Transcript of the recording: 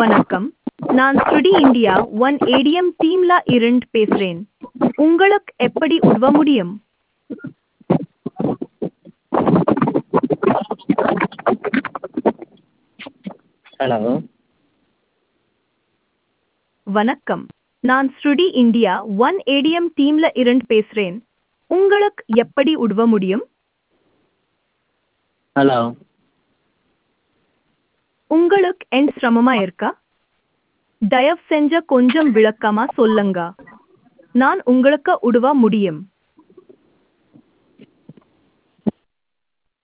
வணக்கம் நான் ஸ்டுடி India one ATM டீம்ல இருந்து பேசுறேன் உங்களுக்கு எப்படி உதவ முடியும் ஹலோ வணக்கம் நான் ஸ்டுடி இந்தியா ஒன் ஏடிஎம் டீம்ல இருந்து பேசுறேன் உங்களுக்கு எப்படி உதவ முடியும் ஹலோ உங்களுக்கு என் சிரமமா இருக்கா தயவு செஞ்ச கொஞ்சம் விளக்கமா சொல்லுங்க நான் உங்களுக்கு உதவ முடியும்